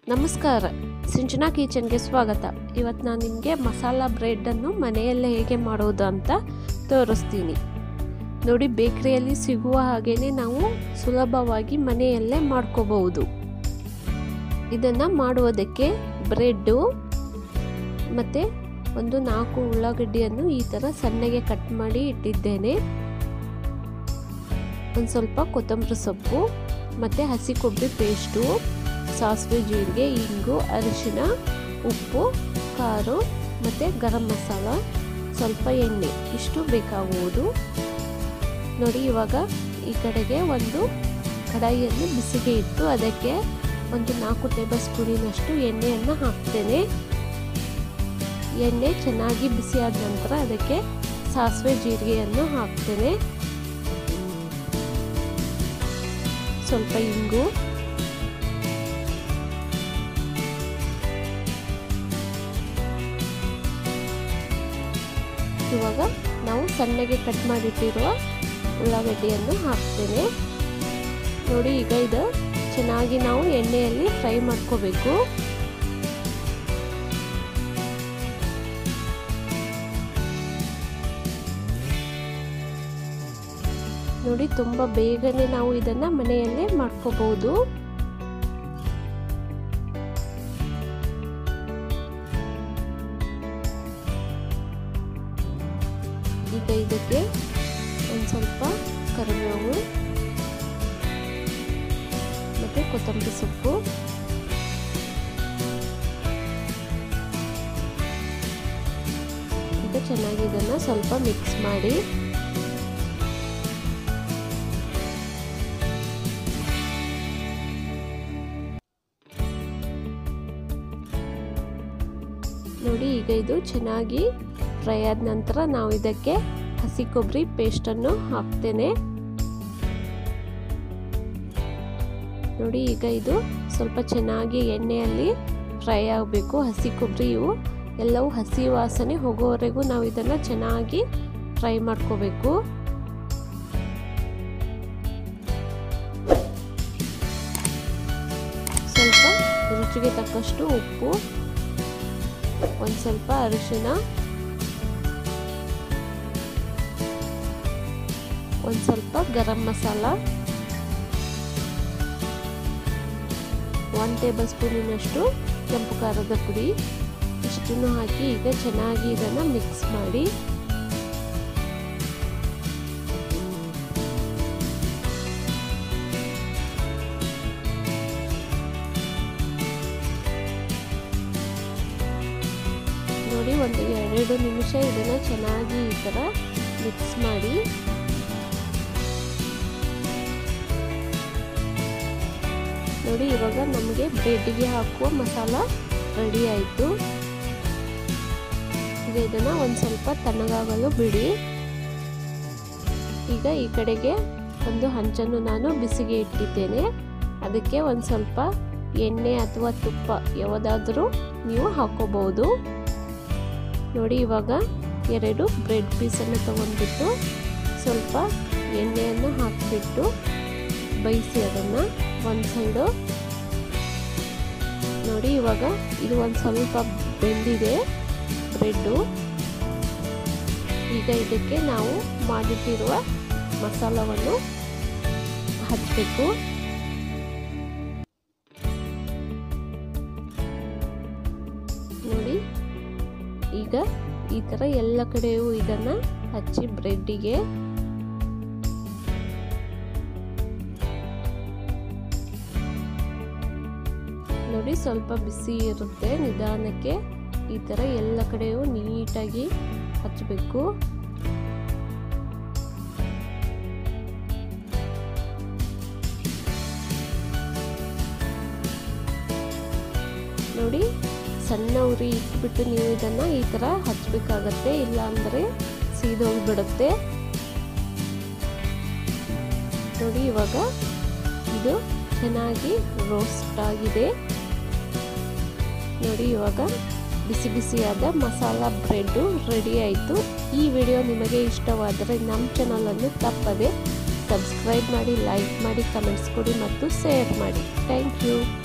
ನಮಸ್ಕಾರ ಸಿಂಚನಾ ಕಿಚನ್ಗೆ ಸ್ವಾಗತ ಇವತ್ತು ನಾನು ನಿಮಗೆ ಮಸಾಲ ಬ್ರೆಡ್ಡನ್ನು ಮನೆಯಲ್ಲೇ ಹೇಗೆ ಮಾಡೋದು ಅಂತ ತೋರಿಸ್ತೀನಿ ನೋಡಿ ಬೇಕರಿಯಲ್ಲಿ ಸಿಗುವ ಹಾಗೆಯೇ ನಾವು ಸುಲಭವಾಗಿ ಮನೆಯಲ್ಲೇ ಮಾಡ್ಕೋಬಹುದು ಇದನ್ನು ಮಾಡುವುದಕ್ಕೆ ಬ್ರೆಡ್ಡು ಮತ್ತು ಒಂದು ನಾಲ್ಕು ಉಳ್ಳಾಗಡ್ಡಿಯನ್ನು ಈ ಥರ ಸಣ್ಣಗೆ ಕಟ್ ಮಾಡಿ ಇಟ್ಟಿದ್ದೇನೆ ಒಂದು ಸ್ವಲ್ಪ ಕೊತ್ತಂಬರಿ ಸೊಪ್ಪು ಮತ್ತು ಹಸಿ ಕೊಬ್ಬರಿ ಪೇಸ್ಟು ಸಾಸಿವೆ ಜೀರಿಗೆ ಇಂಗು ಅರಿಶಿನ ಉಪ್ಪು ಖಾರ ಮತ್ತು ಗರಂ ಮಸಾಲ ಸ್ವಲ್ಪ ಎಣ್ಣೆ ಇಷ್ಟು ಬೇಕಾಗುವುದು ನೋಡಿ ಇವಾಗ ಈ ಕಡೆಗೆ ಒಂದು ಕಡಾಯಿಯನ್ನು ಬಿಸಿಗೆ ಇಟ್ಟು ಅದಕ್ಕೆ ಒಂದು ನಾಲ್ಕು ಟೇಬಲ್ ಸ್ಪೂನಿನಷ್ಟು ಎಣ್ಣೆಯನ್ನು ಹಾಕ್ತೇನೆ ಎಣ್ಣೆ ಚೆನ್ನಾಗಿ ಬಿಸಿಯಾದ ನಂತರ ಅದಕ್ಕೆ ಸಾಸಿವೆ ಜೀರಿಗೆಯನ್ನು ಹಾಕ್ತೇನೆ ಸ್ವಲ್ಪ ಇಂಗು ಇವಾಗ ನಾವು ಸಣ್ಣಗೆ ಕಟ್ ಮಾಡಿಟ್ಟಿರುವ ಉಳ್ಳಾಗಡ್ಡಿಯನ್ನು ಹಾಕ್ತೇನೆ ನೋಡಿ ಈಗ ಇದು ಚೆನ್ನಾಗಿ ನಾವು ಎಣ್ಣೆಯಲ್ಲಿ ಫ್ರೈ ಮಾಡ್ಕೋಬೇಕು ನೋಡಿ ತುಂಬ ಬೇಗನೆ ನಾವು ಇದನ್ನ ಮನೆಯಲ್ಲೇ ಮಾಡ್ಕೋಬಹುದು ಈಗ ಇದಕ್ಕೆ ಒಂದು ಸ್ವಲ್ಪ ಕರಿಬೇವು ಮತ್ತು ಕೊತ್ತಂಬರಿ ಸೊಪ್ಪು ಈಗ ಚೆನ್ನಾಗಿ ಇದನ್ನು ಸ್ವಲ್ಪ ಮಿಕ್ಸ್ ಮಾಡಿ ನೋಡಿ ಈಗ ಇದು ಚೆನ್ನಾಗಿ ಫ್ರೈ ಆದ ನಂತರ ನಾವು ಇದಕ್ಕೆ ಹಸಿ ಕೊಬ್ಬರಿ ಪೇಸ್ಟನ್ನು ಹಾಕ್ತೇನೆ ನೋಡಿ ಈಗ ಇದು ಸ್ವಲ್ಪ ಚೆನ್ನಾಗಿ ಎಣ್ಣೆಯಲ್ಲಿ ಫ್ರೈ ಆಗಬೇಕು ಹಸಿ ಕೊಬ್ಬರಿಯು ಎಲ್ಲವೂ ಹಸಿ ವಾಸನೆ ಹೋಗೋವರೆಗೂ ನಾವು ಇದನ್ನು ಚೆನ್ನಾಗಿ ಫ್ರೈ ಮಾಡ್ಕೋಬೇಕು ಸ್ವಲ್ಪ ರುಚಿಗೆ ತಕ್ಕಷ್ಟು ಉಪ್ಪು ಒಂದು ಸ್ವಲ್ಪ ಅರಿಶಿನ ಒಂದು ಸ್ವಲ್ಪ ಗರಂ ಮಸಾಲ ಒನ್ ಟೇಬಲ್ ಸ್ಪೂನಿನಷ್ಟು ಕೆಂಪು ಖಾರದ ಪುಡಿ ಇಷ್ಟನ್ನು ಹಾಕಿ ಈಗ ಚೆನ್ನಾಗಿ ಇದನ್ನು ಮಿಕ್ಸ್ ಮಾಡಿ ನೋಡಿ ಒಂದು ಎರಡು ನಿಮಿಷ ಇದನ್ನು ಚೆನ್ನಾಗಿ ಈ ಥರ ಮಿಕ್ಸ್ ಮಾಡಿ ನೋಡಿ ಇವಾಗ ನಮಗೆ ಬ್ರೆಡ್ಗೆ ಹಾಕುವ ಮಸಾಲ ರೆಡಿ ಆಯಿತು ಈಗ ಇದನ್ನು ಒಂದು ಸ್ವಲ್ಪ ತಣ್ಣಗಾಗಲು ಬಿಡಿ ಈಗ ಈ ಕಡೆಗೆ ಒಂದು ಹಂಚನ್ನು ನಾನು ಬಿಸಿಗೆ ಇಟ್ಟಿದ್ದೇನೆ ಅದಕ್ಕೆ ಒಂದು ಸ್ವಲ್ಪ ಎಣ್ಣೆ ಅಥವಾ ತುಪ್ಪ ಯಾವುದಾದ್ರೂ ನೀವು ಹಾಕೋಬಹುದು ನೋಡಿ ಇವಾಗ ಎರಡು ಬ್ರೆಡ್ ಪೀಸನ್ನು ತಗೊಂಡ್ಬಿಟ್ಟು ಸ್ವಲ್ಪ ಎಣ್ಣೆಯನ್ನು ಹಾಕಿಬಿಟ್ಟು ಬೇಯಿಸಿ ಅದನ್ನು ಒಂದು ಸೈಡು ನೋಡಿ ಇವಾಗ ಇದು ಒಂದು ಸ್ವಲ್ಪ ಬೆಂದಿದೆ ಬ್ರೆಡ್ಡು ಈಗ ಇದಕ್ಕೆ ನಾವು ಮಾಡಿಟ್ಟಿರುವ ಮಸಾಲವನ್ನು ಹಚ್ಚಬೇಕು ನೋಡಿ ಈಗ ಈ ಥರ ಎಲ್ಲ ಕಡೆಯೂ ಇದನ್ನು ಹಚ್ಚಿ ಬ್ರೆಡ್ಡಿಗೆ ನೋಡಿ ಸ್ವಲ್ಪ ಬಿಸಿ ಇರುತ್ತೆ ನಿಧಾನಕ್ಕೆ ಈ ಥರ ಎಲ್ಲ ಕಡೆಯೂ ನೀಟಾಗಿ ಹಚ್ಚಬೇಕು ನೋಡಿ ಸಣ್ಣ ಉರಿ ಇಟ್ಬಿಟ್ಟು ನೀವು ಇದನ್ನು ಈ ಥರ ಹಚ್ಚಬೇಕಾಗತ್ತೆ ಇಲ್ಲ ಅಂದರೆ ಸೀದೋಗ್ಬಿಡುತ್ತೆ ನೋಡಿ ಇವಾಗ ಇದು ಚೆನ್ನಾಗಿ ರೋಸ್ಟ್ ಆಗಿದೆ ನೋಡಿ ಇವಾಗ ಬಿಸಿ ಬಿಸಿಯಾದ ಮಸಾಲ ಬ್ರೆಡ್ಡು ರೆಡಿ ಆಯಿತು ಈ ವಿಡಿಯೋ ನಿಮಗೆ ಇಷ್ಟವಾದರೆ ನಮ್ಮ ಚಾನಲನ್ನು ತಪ್ಪದೆ ಸಬ್ಸ್ಕ್ರೈಬ್ ಮಾಡಿ ಲೈಕ್ ಮಾಡಿ ಕಮೆಂಟ್ಸ್ ಕೊಡಿ ಮತ್ತು ಶೇರ್ ಮಾಡಿ ಥ್ಯಾಂಕ್ ಯು